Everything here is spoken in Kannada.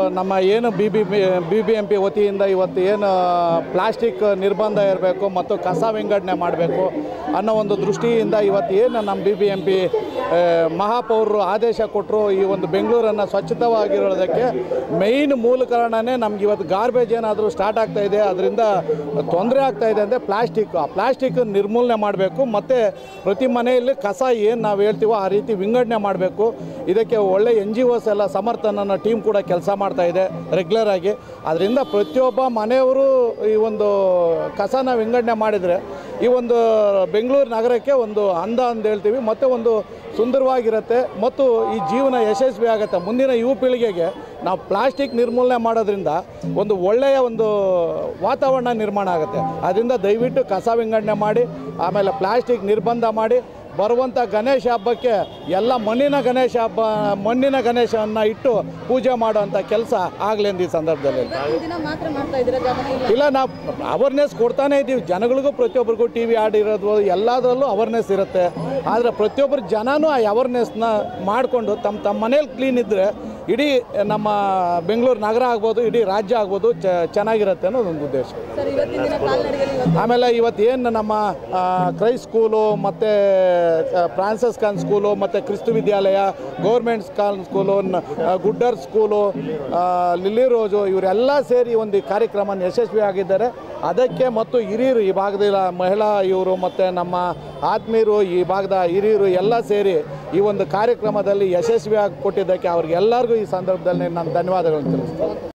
ನಮ್ಮ ಏನು B B B B M P ವತಿಯಿಂದ ಇವತ್ತು ಏನು ಪ್ಲಾಸ್ಟಿಕ್ ನಿರ್ಬಂಧ ಇರಬೇಕು ಮತ್ತು ಕಸ ವಿಂಗಡಣೆ ಮಾಡಬೇಕು ಅನ್ನೋ ಒಂದು ದೃಷ್ಟಿಯಿಂದ ಇವತ್ತು ಏನು ನಮ್ಮ ಬಿ ಬಿ ಎಂ ಪಿ ಮಹಾಪೌರರು ಆದೇಶ ಕೊಟ್ಟರು ಈ ಒಂದು ಬೆಂಗಳೂರನ್ನು ಸ್ವಚ್ಛತವಾಗಿರೋದಕ್ಕೆ ಮೇಯ್ನ್ ಮೂಲ ಕಾರಣನೇ ನಮ್ಗೆ ಇವತ್ತು ಗಾರ್ಬೇಜ್ ಏನಾದರೂ ಸ್ಟಾರ್ಟ್ ಆಗ್ತಾ ಇದೆ ಅದರಿಂದ ತೊಂದರೆ ಆಗ್ತಾ ಇದೆ ಅಂದರೆ ಪ್ಲಾಸ್ಟಿಕ್ ಆ ಪ್ಲಾಸ್ಟಿಕ್ ನಿರ್ಮೂಲನೆ ಮಾಡಬೇಕು ಮತ್ತು ಪ್ರತಿ ಮನೆಯಲ್ಲಿ ಕಸ ಏನು ನಾವು ಹೇಳ್ತೀವೋ ಆ ರೀತಿ ವಿಂಗಡಣೆ ಮಾಡಬೇಕು ಇದಕ್ಕೆ ಒಳ್ಳೆ ಎನ್ ಜಿ ಒಸ್ ಎಲ್ಲ ಸಮರ್ಥನ ಟೀಮ್ ಕೂಡ ಕೆಲಸ ಮಾಡ್ತಾ ಇದೆ ರೆಗ್ಯುಲರ್ ಆಗಿ ಅದರಿಂದ ಪ್ರತಿಯೊಬ್ಬ ಮನೆಯವರು ಈ ಒಂದು ಕಸನ ವಿಂಗಡಣೆ ಮಾಡಿದರೆ ಈ ಒಂದು ಬೆಂಗಳೂರು ನಗರಕ್ಕೆ ಒಂದು ಅಂದ ಅಂತ ಹೇಳ್ತೀವಿ ಮತ್ತು ಒಂದು ಸುಂದರವಾಗಿರುತ್ತೆ ಮತ್ತು ಈ ಜೀವನ ಯಶಸ್ವಿ ಆಗುತ್ತೆ ಮುಂದಿನ ಯುವ ಪೀಳಿಗೆಗೆ ನಾವು ಪ್ಲಾಸ್ಟಿಕ್ ನಿರ್ಮೂಲನೆ ಮಾಡೋದ್ರಿಂದ ಒಂದು ಒಳ್ಳೆಯ ಒಂದು ವಾತಾವರಣ ನಿರ್ಮಾಣ ಆಗುತ್ತೆ ಅದರಿಂದ ದಯವಿಟ್ಟು ಕಸ ವಿಂಗಡಣೆ ಮಾಡಿ ಆಮೇಲೆ ಪ್ಲಾಸ್ಟಿಕ್ ನಿರ್ಬಂಧ ಮಾಡಿ ಬರುವಂಥ ಗಣೇಶ ಹಬ್ಬಕ್ಕೆ ಎಲ್ಲ ಮಣ್ಣಿನ ಗಣೇಶ ಹಬ್ಬ ಮಣ್ಣಿನ ಗಣೇಶವನ್ನು ಇಟ್ಟು ಪೂಜೆ ಮಾಡುವಂಥ ಕೆಲಸ ಆಗಲಿ ಈ ಸಂದರ್ಭದಲ್ಲಿ ಇವತ್ತಿನ ದಿನ ಮಾತ್ರ ಮಾಡ್ತಾ ಇದ್ದೀರಾ ಗಮನ ಇಲ್ಲ ಇಲ್ಲ ನಾವು ಅವೇರ್ನೆಸ್ ಕೊಡ್ತಾನೆ ಇದ್ದೀವಿ ಜನಗಳಿಗೂ ಪ್ರತಿಯೊಬ್ಬರಿಗೂ ಟಿ ವಿ ಆಡಿರೋದು ಎಲ್ಲದರಲ್ಲೂ ಅವೇರ್ನೆಸ್ ಇರುತ್ತೆ ಆದರೆ ಪ್ರತಿಯೊಬ್ಬರು ಜನನೂ ಆ ಅವೇರ್ನೆಸ್ನ ಮಾಡಿಕೊಂಡು ತಮ್ಮ ತಮ್ಮ ಮನೇಲಿ ಕ್ಲೀನ್ ಇದ್ದರೆ ಇಡೀ ನಮ್ಮ ಬೆಂಗಳೂರು ನಗರ ಆಗ್ಬೋದು ಇಡೀ ರಾಜ್ಯ ಆಗ್ಬೋದು ಚ ಚೆನ್ನಾಗಿರುತ್ತೆ ಅನ್ನೋದು ಒಂದು ಉದ್ದೇಶ ಸರ್ ಇವತ್ತಿನ ದಿನ ಕಾಲ್ನಡಿಗೆಯಲ್ಲಿ ಇವತ್ತು ಆಮೇಲೆ ಇವತ್ತು ಏನು ನಮ್ಮ ಆ, ಕ್ರೈಸ್ಟ್ ಸ್ಕೂಲು ಮತ್ತು ಫ್ರಾನ್ಸಿಸ್ ಖಾನ್ ಸ್ಕೂಲು ಮತ್ತು ಕ್ರಿಸ್ತು ವಿದ್ಯಾಲಯ ಗೌರ್ಮೆಂಟ್ ಖಾನ್ ಸ್ಕೂಲು ನ- ಆ, ಗುಡ್ಡರ್ ಸ್ಕೂಲು ಆ, ಲಿಲ್ಲಿ ರೋಜು ಇವರೆಲ್ಲ ಸೇರಿ ಒಂದು ಕಾರ್ಯಕ್ರಮ ಯಶಸ್ವಿಯಾಗಿದ್ದಾರೆ ಅದಕ್ಕೆ ಮತ್ತು ಹಿರಿಯರು ಈ ಭಾಗದ ಮಹಿಳಾ ಇವರು ಮತ್ತು ನಮ್ಮ ಆತ್ಮೀಯರು ಈ ಭಾಗದ ಹಿರಿಯರು ಎಲ್ಲ ಸೇರಿ ಈ ಒಂದು ಕಾರ್ಯಕ್ರಮದಲ್ಲಿ ಯಶಸ್ವಿಯಾಗಿ ಕೊಟ್ಟಿದ್ದಕ್ಕೆ ಅವ್ರಿಗೆಲ್ಲರಿಗೂ ಈ ಸಂದರ್ಭದಲ್ಲಿ ನಾನು ಧನ್ಯವಾದಗಳನ್ನು ತಿಳಿಸ್ತೇನೆ